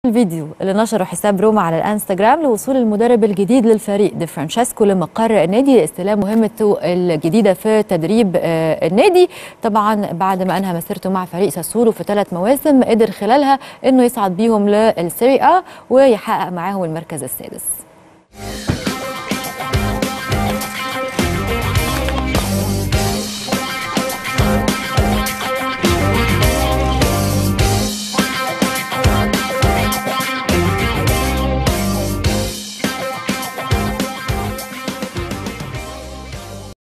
الفيديو اللي نشره حساب روما على الانستغرام لوصول المدرب الجديد للفريق دي فرانشيسكو لمقر النادي لاستلام مهمته الجديده في تدريب النادي طبعا بعد ما انهى مسيرته مع فريق ساسولو في ثلاث مواسم قدر خلالها انه يصعد بيهم للسيري ا ويحقق معاهم المركز السادس